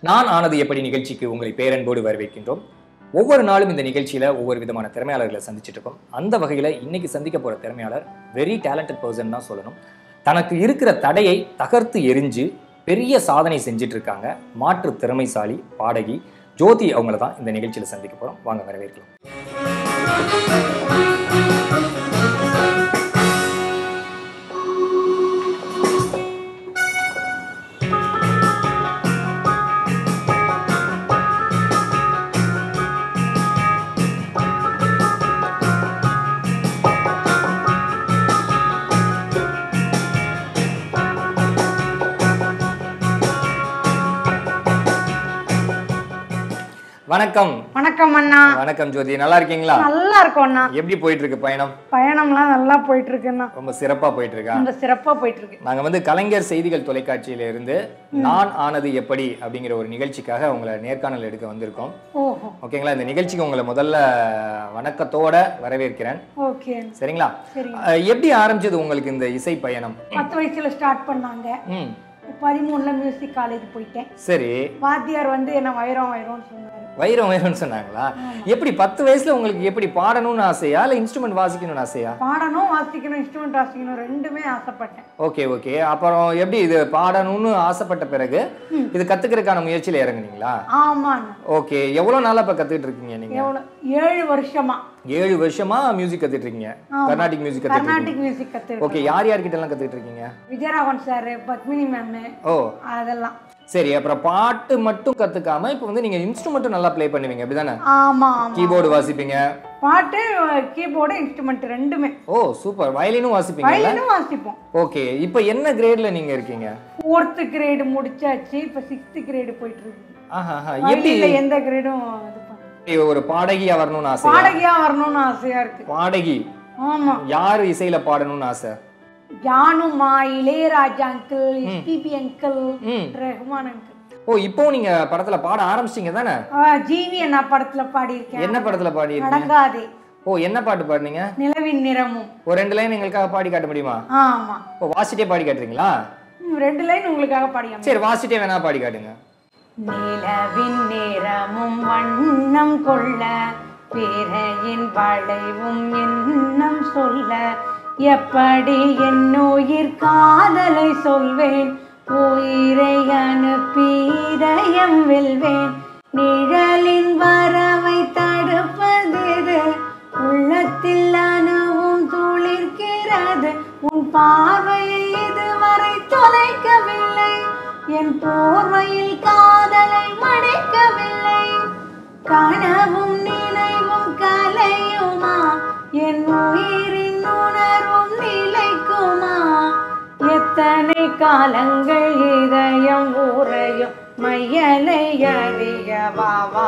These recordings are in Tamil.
நான் ஆனது எப்படி நிகழ்ச்சிக்கு உங்களை பேரன்போடு வரவேற்கின்றோம் ஒவ்வொரு நாளும் இந்த நிகழ்ச்சியில ஒவ்வொரு விதமான திறமையாளர்களை சந்திச்சுட்டு இருக்கோம் அந்த வகையில இன்னைக்கு சந்திக்க போற திறமையாளர் வெரி டேலண்டட் பர்சன் தான் சொல்லணும் தனக்கு இருக்கிற தடையை தகர்த்து எரிஞ்சு பெரிய சாதனை செஞ்சுட்டு இருக்காங்க மாற்று திறமைசாலி பாடகி ஜோதி அவங்கள தான் இந்த நிகழ்ச்சியில சந்திக்க போறோம் வாங்க வரவேற்கலாம் வணக்கம் வணக்கம் அண்ணா வணக்கம் ஜோதி நல்லா இருக்கீங்களா நல்லா இருக்கும் அண்ணா எப்படி போயிட்டு இருக்கு பயணம் பயணம்லாம் நல்லா போயிட்டு இருக்குண்ணா ரொம்ப சிறப்பா போயிட்டு இருக்கா ரொம்ப சிறப்பா போயிட்டு இருக்கு நாங்க வந்து கலைஞர் செய்திகள் தொலைக்காட்சியில இருந்து நான் ஆனது எப்படி அப்படிங்கிற ஒரு நிகழ்ச்சிக்காக உங்களை நேர்காணல் எடுக்க வந்திருக்கோம் ஓஹோ ஓகேங்களா இந்த நிகழ்ச்சிக்கு உங்களை முதல்ல வணக்கத்தோட வரவேற்கிறேன் ஓகே சரிங்களா சரிங்க அஹ் எப்படி ஆரம்பிச்சது உங்களுக்கு இந்த இசை பயணம் பத்து வயசுல ஸ்டார்ட் பண்ணாங்க ம் பதிமூணுல மியூசிக் காலேஜ் போயிட்டேன் சரி வாத்தியார் வந்து என்ன வைரம் வைரம்னு சொன்னாரு வைரம் வைரம்னு சொன்னாங்களா எப்படி பத்து வயசுல உங்களுக்கு எப்படி பாடணும்னு ஆசையா இல்ல இன்ஸ்ட்ருமெண்ட் வாசிக்கணும்னு ஆசையா பாடணும் வாசிக்கணும் இன்ஸ்ட்ருமெண்ட் வாசிக்கணும் ரெண்டுமே ஆசைப்பட்டேன் ஓகே ஓகே அப்புறம் எப்படி இது பாடணும்னு ஆசைப்பட்ட பிறகு இது கத்துக்கிறதுக்கான முயற்சியில இறங்குனீங்களா ஆமாண்ணா ஓகே எவ்வளவு நாளா இப்ப கத்துக்கிட்டு இருக்கீங்க நீங்க எவ்வளோ ஏழு வருஷமா ஏழு வருஷமா மியூசிக் கத்துட்டு இருக்கீங்க கர்நாடிக் மியூசிக் கத்துட்டு இருக்கீங்க கர்நாடிக் மியூசிக் கத்து ஓகே யார் யார்கிட்ட எல்லாம் கத்துக்கிட்டு இருக்கீங்க விஜயராகவன் சார் பத்மினி மேம் ஓ அதெல்லாம் சரி அப்புறம் பாட்டு மட்டும் கத்துக்காம இப்போ வந்து நீங்க இன்ஸ்ட்ருமெண்ட்டும் நல்லா ப்ளே பண்ணுவீங்க அப்படிதானே ஆமா ஆமா கீபோர்டு வாசிப்பீங்க பாட்டு கீபோர்டு இன்ஸ்ட்ருமெண்ட் ரெண்டுமே ஓ சூப்பர் வயலினும் வாசிப்பீங்கல்ல வயலினும் வாசிப்போம் ஓகே இப்போ என்ன கிரேட்ல நீங்க இருக்கீங்க ஃபோர்த்து கிரேடு முடிச்சாச்சு இப்போ சிக்ஸ்த்து கிரேடு போயிட்டு இருக்கு ஆஹா ஆஹா. எப்படி வயலில் எந்த கிரேடும் இது பண்ண ஒரு பாடகியா வரணும்னு ஆசை பாடகியா வரணும்னு ஆசையா இருக்கு பாடகி ஆமா யார் இசையில பாடணும்னு ஆசை ஜானுமா இளையராஜா அங்கிள் எஸ்பிபி அங்கிள் ம் ரஹ்மான் அங்கிள் ஓ இப்போவும் நீங்க படத்துல பாட ஆரம்பிச்சிட்டீங்க தானே ஜிவி அண்ணா படத்துல பாடியிருக்கேன் என்ன படத்துல பாடியிருக்கீங்க அடங்காதே ஓ என்ன பாட்டு பாடுனீங்க நிலவின் நிறமும் ஒரு ரெண்டு லைன் எங்களுக்காக பாடி காட்ட முடியுமா ஆமா ஓ வாசிட்டே பாடி காட்டுறீங்களா ம், ரெண்டு லைன் உங்களுக்காக பாடியாம சரி வாசிட்டே வேணா பாடி காட்டுங்க நிலவின் நிறமும் வண்ணம் கொள்ள பிறையின் வளைவும் எண்ணம் சொல்ல எப்படி என் உயிர் காதலை சொல்வேன் உயிரை அனுப்பி இதயம் வெல்வேன் நிழலின் வரவை தடுப்பது உள்ளத்தில் அணுவும் துளிர்க்கிறது உன் பார்வையை இதுவரை தொலைக்கவில்லை என் போர்வையில் காதலை மடைக்கவில்லை கனவும் நினைவும் கலையுமா என் உயிரின் உணர்வும் நிலைக்குமா எத்தனை காலங்கள் இதயம் ஊரையும் மையலை அறியவாவா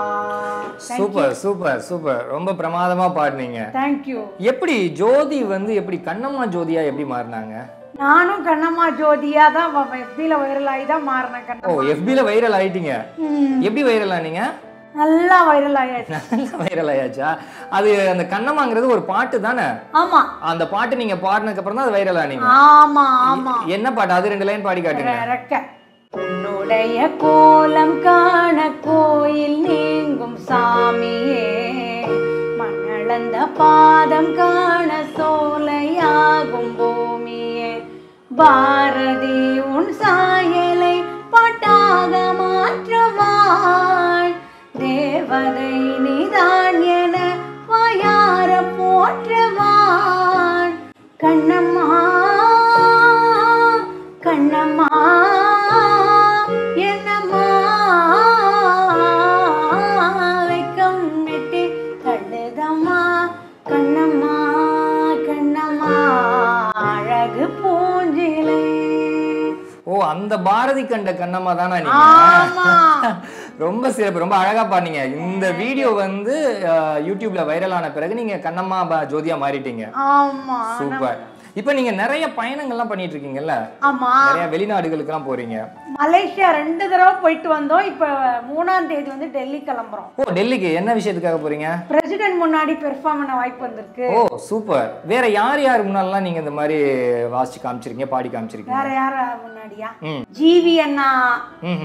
சூப்பர் சூப்பர் சூப்பர் ரொம்ப பிரமாதமா பாடுனீங்க தேங்க்யூ எப்படி ஜோதி வந்து எப்படி கண்ணம்மா ஜோதியா எப்படி மாறினாங்க நானும் கண்ணம்மா ஜோதியா தான் எஃபில வைரல் ஆகி தான் மாறினேன் கண்ணா ஓ எஃபில வைரல் ஆயிட்டீங்க ம், எப்படி வைரல் ஆனீங்க நல்லா வைரல் ஆயாச்சு நல்லா வைரல் ஆயாச்சா அது அந்த கண்ணம்மாங்கிறது ஒரு பாட்டு தானே ஆமா அந்த பாட்டு நீங்க பாடினதுக்கு அப்புறம் தான் அது வைரல் ஆனீங்க ஆமா ஆமா என்ன பாட்டு அது ரெண்டு லைன் பாடி காட்டுங்க ரெக்க உன்னுடைய கோலம் காண கோயில் நீங்கும் சாமியே மண்ணளந்த பாதம் காண சோலையாகும் பூமியே பாரதி உன் சாயலை பாட்டாக மாற்றுவாள் தேவதை நீதான் என வாயார போற்றுவாள் கண்ணம்மா கண்ணம்மா என்னம்மா வெக்கம் விட்டு தள்ளுதம்மா கண்ணம்மா கண்ணம்மா அழகு பூஞ்சிலை ஓ அந்த பாரதி கண்ட கண்ணம்மா தானா நீங்க ஆமா ரொம்ப சிறப்பு ரொம்ப அழகா பாடுனீங்க இந்த வீடியோ வந்து அஹ், யூடியூப்ல வைரல் ஆன பிறகு நீங்க கண்ணம்மா ப- ஜோதியா மாறிட்டீங்க ஆமா சூப்பர் இப்போ நீங்க நிறைய பயணங்கள்லாம் பண்ணிட்டு இருக்கீங்கல்ல ஆமா நிறைய வெளிநாடுகளுக்கெல்லாம் போறீங்க மலேசியா ரெண்டு தடவை போயிட்டு வந்தோம் இப்ப மூணாம் தேதி வந்து டெல்லி கிளம்புறோம் ஓ டெல்லிக்கு என்ன விஷயத்துக்காக போறீங்க பிரசிடென்ட் முன்னாடி பெர்ஃபார்ம் பண்ண வாய்ப்பு வந்திருக்கு ஓ சூப்பர் வேற யார் யார் முன்னாடிலாம் நீங்க இந்த மாதிரி வாசிச்சு காமிச்சிருக்கீங்க பாடி காமிச்சிருக்கீங்க வேற யார முன்னாடியா ம் ஜிவி அண்ணா ம்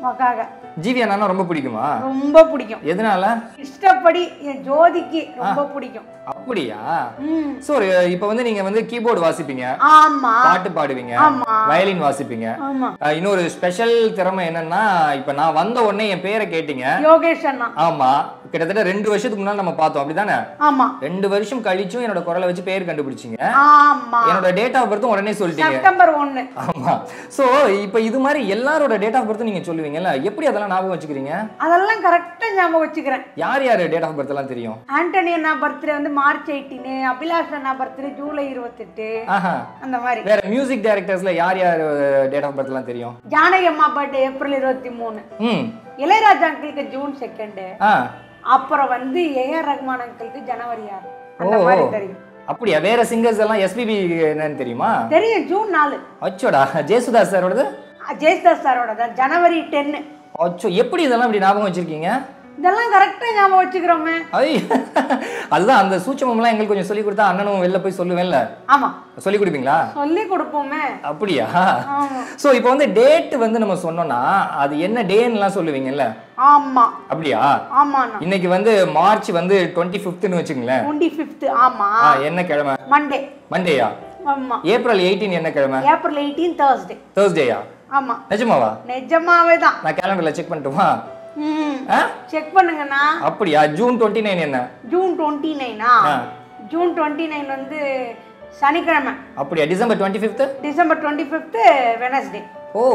உக்காக ஜிவி அண்ணா ரொம்ப பிடிக்குமா ரொம்ப பிடிக்கும் எதனால இஷ்டப்படி என் ஜோதிக்கு ரொம்ப பிடிக்கும் அப்படியா ம் ஸோ இப்போ வந்து நீங்க வந்து கீபோர்டு வாசிப்பீங்க ஆமா பாட்டு பாடுவீங்க ஆமா. வயலின் வாசிப்பீங்க ஆமா அஹ் இன்னொரு ஸ்பெஷல் திறமை என்னன்னா இப்ப நான் வந்த உடனே என் பேரை கேட்டீங்க யோகேஷ் அண்ணா ஆமா கிட்டத்தட்ட ரெண்டு வருஷத்துக்கு முன்னாடி நம்ம பார்த்தோம் அப்படிதானே ஆமா ரெண்டு வருஷம் கழிச்சும் என்னோட குரலை வச்சு பேர் கண்டுபிடிச்சீங்க ஆமா என்னோட டேட் ஆஃப் பர்த்தும் உடனே சொல்லிட்டீங்க செப்டம்பர் ஒண்ணு ஆமா சோ இப்போ இது மாதிரி எல்லாரோட டேட் ஆஃப் பர்த்தும் நீங்க சொல்லுவீங்கல்ல எப்படி அதெல்லாம் ஞாபகம் வச்சுக்கிறீங்க அதெல்லாம் கரெக்டா ஞாபகம் வச்சுக்கிறேன் யார் யார் டேட் ஆஃப் பர்த் எல்லாம் தெரியும் ஆண்டனி அண்ணா பர்த்டே வந்து மார்ச் எயிட்டீனு அபிலாஷ் அண்ணா பர்த்டே ஜூலை இருபத்தெட்டு ஆஹா அந்த மாதிரி வேற மியூசிக் டைரக்டர்ஸ்ல யார் யார் டேட் ஆஃப் பர்த் எல்லாம் தெரியும் ஜானகி அம்மா பர்த்டே ஏப்ரல் இருபத்தி மூணு ம் இளையராஜா அங்கிளுக்கு ஜூன் செகண்டு ஆ அப்புறம் வந்து ஏஆர் ரஹ்மான் அங்கிளுக்கு ஜனவரி ஆறு அந்த ஓ. மாதிரி தெரியும் அப்படியா வேற சிங்கர்ஸ் எல்லாம் எஸ்பிபி என்னன்னு தெரியுமா தெரியும் ஜூன் நாலு அச்சோடா ஜேசுதாஸ் சாரோடது ஜெயஸ்தாஸ் சாரோட தான் ஜனவரி டென்னு அச்சோ எப்படி இதெல்லாம் இப்படி ஞாபகம் வச்சிருக்கீங்க இதெல்லாம் கரெக்டா ஞாபகம் வச்சுக்கிறோமே ஐ அதுதான் அந்த சூட்சமம்லாம் எங்களுக்கு கொஞ்சம் சொல்லி கொடுத்தா அண்ணனும் வெளில போய் சொல்லுவேன்ல ஆமா சொல்லி கொடுப்பீங்களா சொல்லி கொடுப்போமே அப்படியா ஆமா சோ இப்போ வந்து டேட் வந்து நம்ம சொன்னோம்னா அது என்ன டேன்னுலாம் சொல்லுவீங்கல்ல ஆமா அப்படியா ஆமாண்ணா இன்னைக்கு வந்து மார்ச் வந்து டுவெண்ட்டி ஃபிஃப்த்னு வச்சுங்களேன் டுவெண்ட்டி ஃபிஃப்த் ஆமா ஆ, என்ன கிழமை மண்டே மண்டேயா ஆமா ஏப்ரல் எயிட்டீன் என்ன கிழமை ஏப்ரல் எயிட்டீன் தேர்ஸ்டே தேர்ஸ்டேயா ஆமா நிஜமாவா நிஜமாவே தான் நான் கேலண்டர்ல செக் பண்ணட்டுமா ம் ஆ? செக் பண்ணுங்கண்ணா அப்படியா ஜூன் டுவெண்ட்டி நைன் என்ன ஜூன் டுவெண்ட்டி நைனா ஆ. ஜூன் டுவெண்ட்டி நைன் வந்து சனிக்கிழமை அப்படியா December twenty fifth December twenty fifth Wednesday ஓ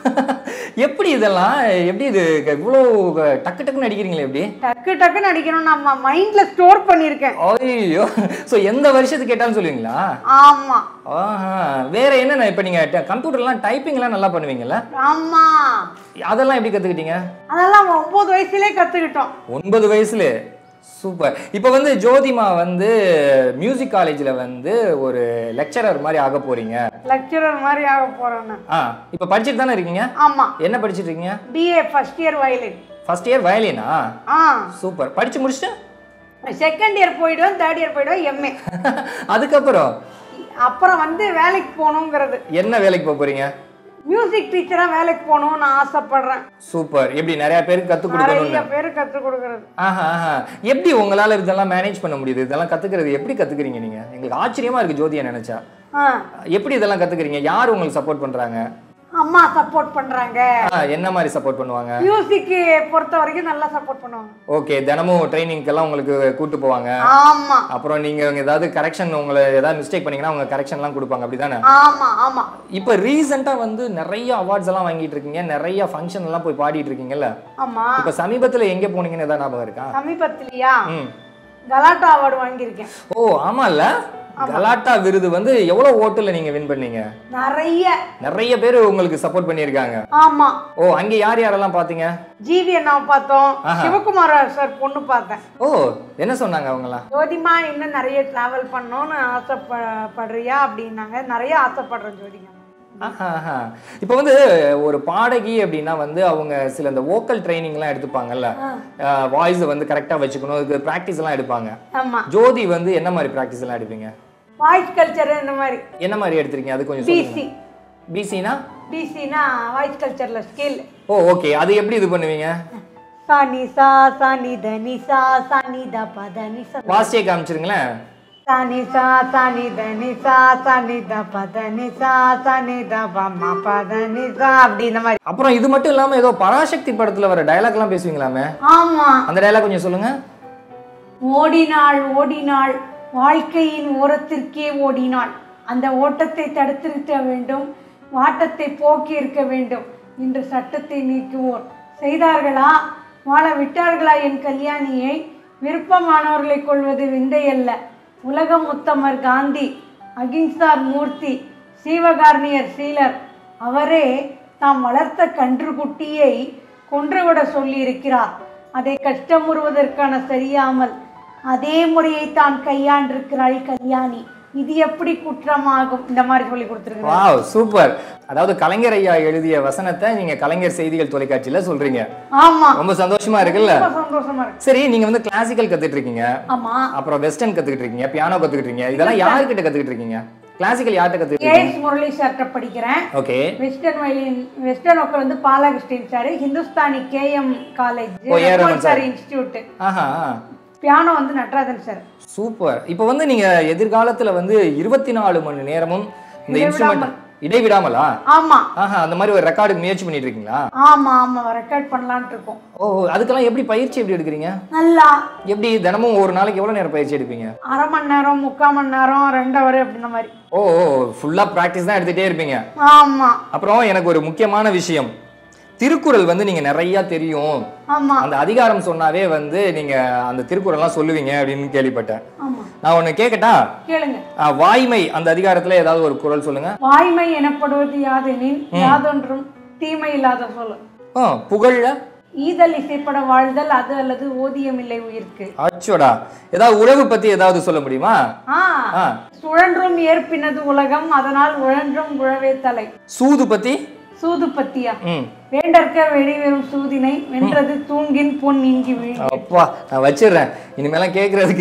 எப்படி இதெல்லாம் எப்படி இது இவ்வளோ டக்கு டக்குன்னு அடிக்கிறீங்களே எப்படி டக்கு டக்குன்னு அடிக்கணும் நம்ம மைண்ட்ல ஸ்டோர் பண்ணியிருக்கேன் ஐயோ ஸோ எந்த வருஷத்துக்கு கேட்டாலும் சொல்லுவீங்களா ஆமா ஆஹா வேற என்னண்ணா இப்போ நீங்கள் கம்ப்யூட்டர்லாம் டைப்பிங்லாம் நல்லா பண்ணுவீங்கல்ல ஆமா அதெல்லாம் எப்படி கற்றுக்கிட்டீங்க அதெல்லாம் ஒன்பது வயசுலயே கத்துக்கிட்டோம் ஒன்பது வயசுல சூப்பர் இப்போ வந்து ஜோதிமா வந்து மியூசிக் காலேஜில் வந்து ஒரு லெக்சரர் மாதிரி ஆக போறீங்க லெக்சரர் மாதிரி ஆக போறேன்னு ஆ இப்போ படிச்சுட்டு தானே இருக்கீங்க ஆமா என்ன படிச்சிட்டு இருக்கீங்க BA first year violin first year வயலினா ஆ சூப்பர் படிச்சு முடிச்சுட்டு செகண்ட் இயர் போயிடுவேன் தேர்ட் இயர் போயிடுவேன் எம்ஏ அதுக்கப்புறம் அப்புறம் வந்து வேலைக்கு போகணுங்கிறது என்ன வேலைக்கு போக போறீங்க மியூசிக் டீச்சரா வேலைக்கு போகணும்னு ஆசைப்படுறேன் சூப்பர் எப்படி நிறைய பேருக்கு கற்றுக் கொடுக்கணும்னு நிறைய பேர் கற்றுக் கொடுக்கறது ஆஹா ஆஹா எப்படி உங்களால இதெல்லாம் மேனேஜ் பண்ண முடியுது இதெல்லாம் கத்துக்கிறது எப்படி கத்துக்கிறீங்க நீங்க எங்களுக்கு ஆச்சரியமா இருக்கு ஜோதியா நினைச்சா ஆ எப்படி இதெல்லாம் கத்துக்கிறீங்க யார் உங்களுக்கு சப்போர்ட் பண்றாங்க அம்மா சப்போர்ட் பண்றாங்க ஆ, என்ன மாதிரி சப்போர்ட் பண்ணுவாங்க மியூசிக்கு பொறுத்த வரைக்கும் நல்லா சப்போர்ட் பண்ணுவாங்க ஓகே தினமும் ட்ரைனிங்க்கெல்லாம் உங்களுக்கு கூட்டு போவாங்க ஆமா அப்புறம் நீங்க ஏதாவது கரெக்ஷன் உங்களை ஏதாவது மிஸ்டேக் பண்ணீங்கன்னா அவங்க கரெக்ஷன்லாம் கொடுப்பாங்க அப்படிதானே ஆமா ஆமா இப்போ ரீசெண்டாக வந்து நிறைய அவார்ட்ஸ் எல்லாம் வாங்கிட்டு இருக்கீங்க நிறைய ஃபங்க்ஷன் எல்லாம் போய் பாடிட்டு இருக்கீங்கல்ல ஆமா இப்போ சமீபத்துல எங்க போனீங்கன்னு ஏதாவது ஞாபகம் இருக்கா சமீபத்திலயா ம் கலாட்டா அவார்டு வாங்கியிருக்கேன் ஓ ஆமால்ல கலாட்டா விருது வந்து எவ்வளவு ஓட்டுல நீங்க வின் பண்ணீங்க நிறைய நிறைய பேர் உங்களுக்கு சப்போர்ட் பண்ணியிருக்காங்க ஆமா ஓ அங்க யார் யாரெல்லாம் பாத்தீங்க ஜிவி அண்ணாவை பார்த்தோம் ஆஹா. சிவகுமார் சார் பொண்ணு பார்த்தேன் ஓ என்ன சொன்னாங்க அவங்கலாம் ஜோதிமா இன்னும் நிறைய டிராவல் பண்ணணும்னு ஆசைப்படுறியா அப்படின்னாங்க நிறைய ஆசைப்படுறேன் ஜோதிகா இப்போ வந்து ஒரு பாடகி அப்படின்னா வந்து அவங்க சில இந்த வோக்கல் ட்ரைனிங்லாம் எடுத்துப்பாங்கல்ல வாய்ஸ் வந்து கரெக்டாக வச்சுக்கணும் இதுக்கு ப்ராக்டிஸ் எல்லாம் எடுப்பாங்க ஆமா ஜோதி வந்து என்ன மாதிரி ப்ராக்டிஸ் எல்லாம் எடுப்பீங்க வாய்ஸ் கல்ச்சர் இந்த மாதிரி என்ன மாதிரி எடுத்திருக்கீங்க அது கொஞ்சம் பிசி சொல்லுங்க பிசினா பிசினா வாய்ஸ் கல்ச்சர்ல ஸ்கில் ஓ ஓகே அது எப்படி இது பண்ணுவீங்க சா நி சா சா நி த நி சா சா நி த ப த நி சா வாசியே காமிச்சிருங்களேன் சா நி சா சா நி த நி சா சா நி த ப த நி சா சா நி த ப ம ப த நி சா அப்படி இந்த மாதிரி அப்புறம் இது மட்டும் இல்லாம ஏதோ பராசக்தி படத்துல வர டயலாக்லாம் பேசுவீங்களாமே ஆமா அந்த டயலாக் கொஞ்சம் சொல்லுங்க ஓடினாள் ஓடினாள் வாழ்க்கையின் ஓரத்திற்கே ஓடினாள் அந்த ஓட்டத்தை தடுத்திருக்க வேண்டும் வாட்டத்தை போக்கி இருக்க வேண்டும் இன்று சட்டத்தை நீக்குவோர் செய்தார்களா வாழ விட்டார்களா என் கல்யாணியை விருப்பமானவர்களை கொள்வது விந்தையல்ல உலகம் உத்தமர் காந்தி அகிம்சார் மூர்த்தி சீவகார்ணியர் சீலர் அவரே தாம் வளர்த்த கன்றுக்குட்டியை கொன்றுவிட சொல்லியிருக்கிறார் அதை கஷ்டமுறுவதற்கான சரியாமல் அதே முறையை தான் கையாண்டிருக்கிறாள் கல்யாணி இது எப்படி குற்றமாகும் இந்த மாதிரி சொல்லி கொடுத்துருக்காங்க வாவ் சூப்பர் அதாவது கலைஞர் ஐயா எழுதிய வசனத்தை நீங்க கலைஞர் செய்திகள் தொலைக்காட்சியில சொல்றீங்க ஆமா ரொம்ப சந்தோஷமா இருக்குல்ல ரொம்ப சந்தோஷமா இருக்கு சரி நீங்க வந்து கிளாசிக்கல் கத்துட்டு இருக்கீங்க ஆமா அப்புறம் வெஸ்டர்ன் கத்துக்கிட்டு இருக்கீங்க பியானோ கத்துக்கிட்டு இருக்கீங்க இதெல்லாம் யார்கிட்ட கத்துக்கிட்டு இருக்கீங்க கிளாசிக்கல் யார்கிட்ட கத்துக்கிட்டீங்க ஏஎஸ் முரளி சார்கிட்ட படிக்கிறேன் okay western violin western vocal வந்து Balakrishnan sir Hindustani KM college ஓ, ஏ. ரமன் சார் இன்ஸ்டியூட் ஆஹா பியானோ வந்து நடராஜன் சார் சூப்பர் இப்போ வந்து நீங்க எதிர்காலத்துல வந்து இருபத்தி நாலு மணி நேரமும் இந்த இன்ஸ்ட்ருமெண்ட் இடைவிடாமலா ஆமா ஆஹா அந்த மாதிரி ஒரு ரெக்கார்டுக்கு முயற்சி பண்ணிட்டு இருக்கீங்களா ஆமா ஆமா ரெக்கார்ட் பண்ணலாம்னு இருக்கோம் ஓ அதுக்கெல்லாம் எப்படி பயிற்சி எப்படி எடுக்கிறீங்க நல்லா எப்படி தினமும் ஒரு நாளைக்கு எவ்வளவு நேரம் பயிற்சி எடுப்பீங்க அரை மணி நேரம் முக்கால் மணி நேரம் ரெண்டு ஹவர் அப்படின்ற மாதிரி ஓ ஃபுல்லா ப்ராக்டிஸ் தான் எடுத்துட்டே இருப்பீங்க ஆமா அப்புறம் எனக்கு ஒரு முக்கியமான விஷயம் திருக்குறள் வந்து நீங்க நிறைய தெரியும் ஆமா அந்த அதிகாரம் சொன்னாவே வந்து நீங்க அந்த திருக்குறள்லாம் சொல்லுவீங்க அப்படின்னு கேள்விப்பட்டேன் ஆமா நான் ஒண்ணு கேட்கட்டா கேளுங்க ஆ, வாய்மை அந்த அதிகாரத்துல ஏதாவது ஒரு குறள் சொல்லுங்க வாய்மை எனப்படுவது யாதெனின் யாதொன்றும் தீமை இல்லாத சொல் ஆ, புகழ்ல ஈதல் இசைப்பட வாழ்தல் அது அல்லது ஓதியமில்லை உயிர்க்கு அச்சோடா ஏதாவது உழவு பத்தி ஏதாவது சொல்ல முடியுமா ஆ ஆ சுழன்றும் ஏற்பினது உலகம் அதனால் உழன்றும் உழவே தலை சூது பத்தி சூது பத்தியா ம் வேண்டற்க வெளிவரும் சூதினை வென்றது தூங்கின் பொன் இங்கி வீழ் அப்பா நான் வச்சிடுறேன் இனிமேலாம் கேட்கறதுக்கு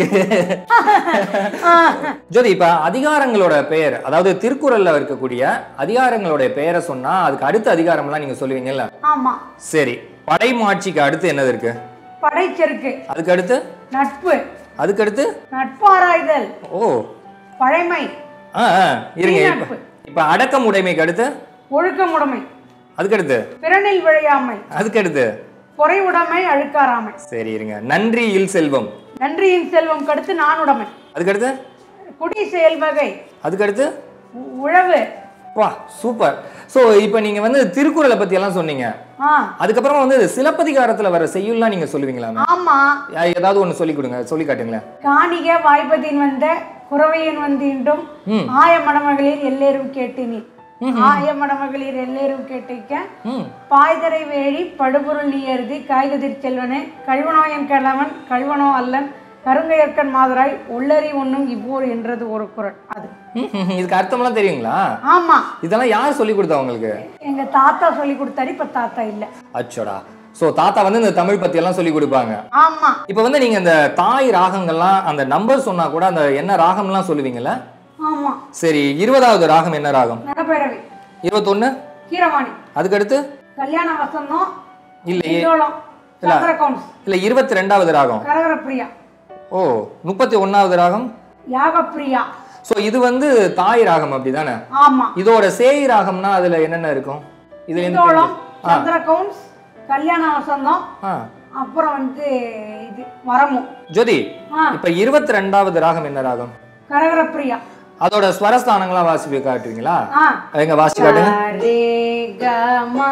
ஜோதி இப்ப அதிகாரங்களோட பெயர் அதாவது திருக்குறள்ல இருக்கக்கூடிய அதிகாரங்களோட பெயரை சொன்னா அதுக்கு அடுத்த அதிகாரம்லாம் நீங்க சொல்லுவீங்கல்ல ஆமா சரி படைமாட்சிக்கு அடுத்து என்னது இருக்கு படைச்செருக்கு அதுக்கு அடுத்து நட்பு அதுக்கு அடுத்து நட்பாராய்தல் ஓ பழைமை ஆ ஆ, இருங்க இப்ப நட்பு. இப்ப அடக்கமுடைமைக்கு அடுத்து ஒழுக்கமுடைமை அதுக்கு அடுத்து பிறனில் விழையாமை அதுக்கு அடுத்து பொறையுடைமை அழுக்காராமை சரி இருங்க நன்றி இல் செல்வம் நன்றியின் செல்வம் கடுத்து நானுடைமை அதுக்கு அடுத்து குடி செயல் வகை அதுக்கு அடுத்து உ- உழவு வா சூப்பர் ஸோ இப்போ நீங்க வந்து திருக்குறளை பத்தி எல்லாம் சொன்னீங்க ஆ அதுக்கப்புறமா வந்து சிலப்பதிகாரத்துல வர செய்யுள்லாம் நீங்க சொல்லுவீங்களா ma'am? ஆமா யா- ஏதாவது ஒண்ணு சொல்லி கொடுங்க சொல்லி காட்டுங்களேன் காணிக வாய்ப்பதின் வந்த குறவையன் வந்தீண்டும் ம். ஆய மடமகளிர் எல்லேரும் கேட்டினி ஆய மடமகளிர் எல்லேரும் கேட்டிக்க ம் பாய்தரை வேழி படுபொருள் நீயருதி காய்கதிர் செல்வனே கழுவனோயன் கிழவன் கழுவனோ அல்லன் கருங்கையற்கண் மாதராய் உள்ளறி ஒண்ணும் இவ்வூர் என்றது ஒரு குரல் அது ம், ம், இதுக்கு அர்த்தம்லாம் தெரியுங்களா ஆமா இதெல்லாம் யார் சொல்லி கொடுத்தா உங்களுக்கு எங்க தாத்தா சொல்லி கொடுத்தாரு இப்ப தாத்தா இல்ல அச்சோடா ஸோ தாத்தா வந்து இந்த தமிழ் பத்தி எல்லாம் சொல்லி கொடுப்பாங்க ஆமா இப்போ வந்து நீங்க இந்த தாய் ராகங்கள்லாம் அந்த நம்பர் சொன்னா கூட அந்த என்ன ராகம்லாம் சொல்லுவீங்கல்ல ஆமா சரி இருபதாவது ராகம் என்ன ராகம் நடப்பேரவை இருபத்தொன்னு கீரவாணி அதுக்கடுத்து கல்யாண வசந்தம் இல்லையே இந்தோளம் சந்திர கவுன்ஸ் இல்ல இருபத்தி ரெண்டாவது ராகம் கரகரப்பிரியா ஓ முப்பத்தி ஒன்னாவது ராகம் யாகப்பிரியா ஸோ இது வந்து தாய் ராகம் அப்படிதானே ஆமா இதோட சேய் ராகம்னா அதுல என்னென்ன இருக்கும் இதுல இருந்து இந்தோளம் தெரிஞ்சு- சந்திர கவுன்ஸ் கல்யாண வசந்தம் ஆ அப்புறம் வந்து இது வரமும் ஜோதி ஆ இப்ப இருபத்தி ரெண்டாவது ராகம் என்ன ராகம் கரகரப்பிரியா அதோட ஸ்வரஸ்தானங்களாம் வாசிப்பு காட்டுவீங்களா ஆ எங்க வாசி காட்டுங்க ரே க ம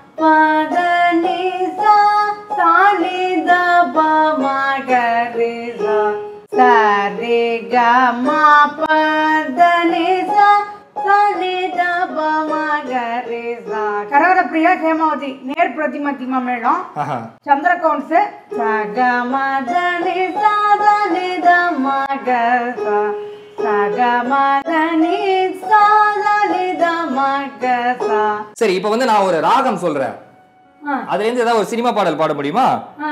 பத நி சா சா நி த ப ம க ரே சா ச ரே க ம பத நி சா சா நி த ப ம க ரே சா கரகரப்பிரியா ஹேமாவதி நேர் பிரதிமதிமா மேளம் ஆஹா. சந்திர கவுன்ஸ் சக மத நி சா த நி த ம க சா சக மத நி சா த நி த ம க சா சரி இப்ப வந்து நான் ஒரு ராகம் சொல்றேன் ஆ அதுல இருந்து ஏதாவது ஒரு சினிமா பாடல் பாட முடியுமா ஆ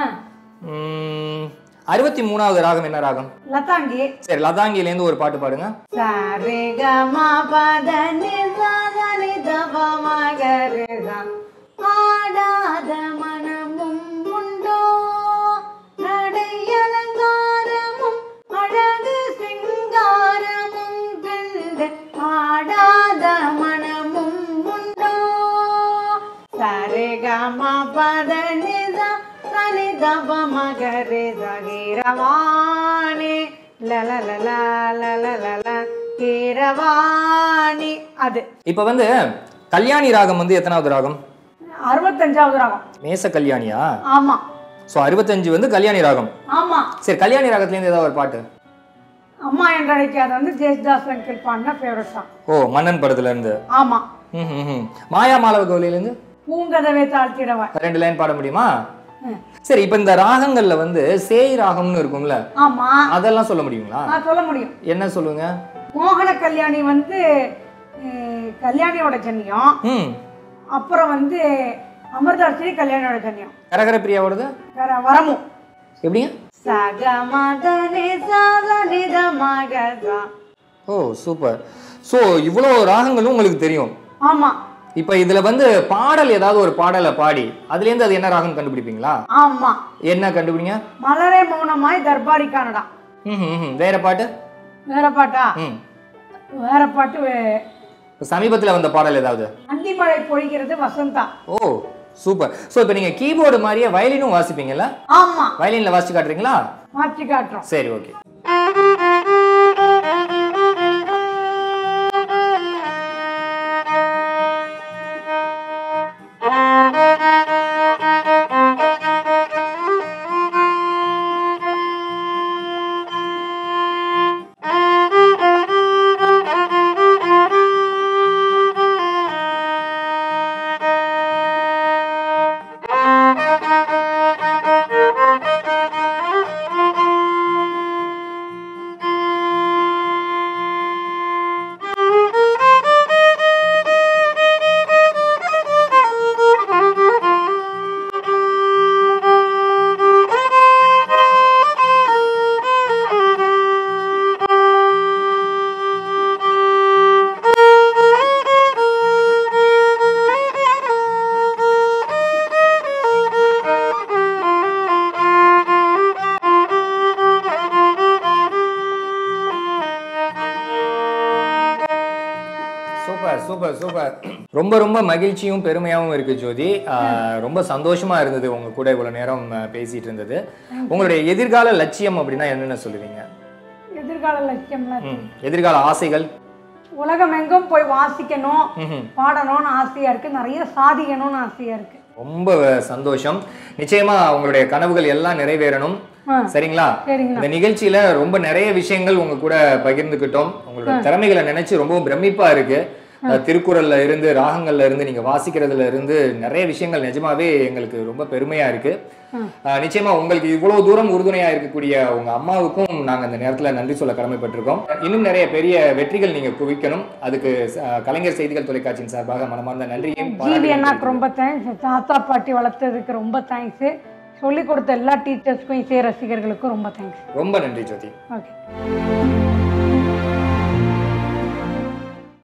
உம், அறுபத்தி மூணாவது ராகம் என்ன ராகம் லதாங்கி சரி லதாங்கில இருந்து ஒரு பாட்டு பாடுங்க சரி க ம பத நி சா த நி த ப ம க ரே சா ஆடாத மனமும் உண்டோ நடை அலங்காரமும் அழகு சிங்காரமும் கண்டு ஆடாத மனமும் உண்டோ சரி க ம பத நி சா த நி த ப ம க ரே சா கீரவாணி லலலலா, லலலலா, கீரவாணி அது இப்ப வந்து கல்யாணி ராகம் வந்து எத்தனாவது ராகம் அறுபத்தஞ்சாவது ராகம் மேச கல்யாணியா ஆமா ஸோ அறுபத்தஞ்சு வந்து கல்யாணி ராகம் ஆமா சரி கல்யாணி ராகத்துல இருந்து ஏதாவது ஒரு பாட்டு அம்மா என்று அழைக்காத வந்து ஜெயஸ்தாஸ் அங்கிள் பாடின ஃபேவரட் சாங் ஓ மன்னன் படத்துல இருந்து ஆமா ம், ம், ம். மாயா மாலவ கவுலியில இருந்து பூங்கதவை தாழ்த்திடவா ரெண்டு லைன் பாட முடியுமா ம். சரி இப்ப இந்த ராகங்கள்ல வந்து சேய் ராகம்னு இருக்கும்ல ஆமா அதெல்லாம் சொல்ல முடியுங்களா நான் சொல்ல முடியும் என்ன சொல்லுங்க மோகன கல்யாணி வந்து அஹ், கல்யாணியோட ஜன்னியம் ம் அப்புறம் வந்து அமிர்தாட்சி கல்யாணியோட ஜன்னியம் கரகர பிரியாவோடது வேற வரமும் எப்படிங்க சகமதனி சாதனித மகதா ஓ சூப்பர் ஸோ இவ்வளோ ராகங்களும் உங்களுக்கு தெரியும் ஆமா இப்போ இதுல வந்து பாடல் ஏதாவது ஒரு பாடலை பாடி அதுலேருந்து அது என்ன ராகம் கண்டுபிடிப்பீங்களா ஆமா என்ன கண்டுபிடிங்க மலரே மௌனமாய் தர்பாரி கானடா ம் ம், ம். வேற பாட்டு வேற பாட்டா ம் வேற பாட்டு வே- இப்போ சமீபத்தில் வந்த பாடல் ஏதாவது அந்திமழை பொழிகிறது வசந்தா ஓ சூப்பர் ஸோ இப்போ நீங்கள் கீபோர்டு மாதிரியே வயலினும் வாசிப்பீங்கல்ல ஆமா வயலினில் வாசிச்சு காட்டுறீங்களா மாற்றி காட்டுறோம் சரி ஓகே சூப்பர் சூப்பர் சூப்பர் ரொம்ப ரொம்ப மகிழ்ச்சியும் பெருமையாகவும் இருக்கு ஜோதி ஆஹ், ரொம்ப சந்தோஷமா இருந்தது உங்க கூட இவ்வளவு நேரம் ஆஹ், பேசிட்டு இருந்தது உங்களுடைய எதிர்கால லட்சியம் அப்படின்னா என்னென்ன சொல்லுவீங்க எதிர்கால லட்சியம்ல ம், எதிர்கால ஆசைகள் உலகம் எங்கும் போய் வாசிக்கணும் ம்ஹும். பாடணும்னு ஆசையா இருக்கு நிறைய சாதிக்கணும்னு ஆசையா இருக்கு ரொம்ப சந்தோஷம் நிச்சயமா உங்களுடைய கனவுகள் எல்லாம் நிறைவேறணும் ஆ. சரிங்களா சரிங்கண்ணா இந்த நிகழ்ச்சியில ரொம்ப நிறைய விஷயங்கள் உங்க கூட பகிர்ந்துக்கிட்டோம் உங்களோட திறமைகளை நினைச்சு ரொம்ப பிரமிப்பா இருக்கு அஹ், திருக்குறள்ல இருந்து ராகங்கள்ல இருந்து நீங்க வாசிக்கிறதுல இருந்து நிறைய விஷயங்கள் நிஜமாவே எங்களுக்கு ரொம்ப பெருமையா இருக்கு அஹ், நிச்சயமா உங்களுக்கு இவ்வளவு தூரம் உறுதுணையா இருக்கக்கூடிய உங்க அம்மாவுக்கும் நாங்க இந்த நேரத்துல நன்றி சொல்ல கடமைப்பட்டிருக்கோம் இன்னும் நிறைய பெரிய வெற்றிகள் நீங்க குவிக்கணும் அதுக்கு அஹ், கலைஞர் செய்திகள் தொலைக்காட்சியின் சார்பாக மனமார்ந்த நன்றியையும் ஜிவி பாராட்டுகளையும் அண்ணாக்கு ரொம்ப தேங்க்ஸ் தாத்தா பாட்டி வளர்த்ததுக்கு ரொம்ப தேங்க்ஸ் சொல்லிக் கொடுத்த எல்லா டீச்சர்ஸ்க்கும் இசை ரசிகர்களுக்கும் ரொம்ப தேங்க்ஸ் ரொம்ப நன்றி ஜோதி ஓகே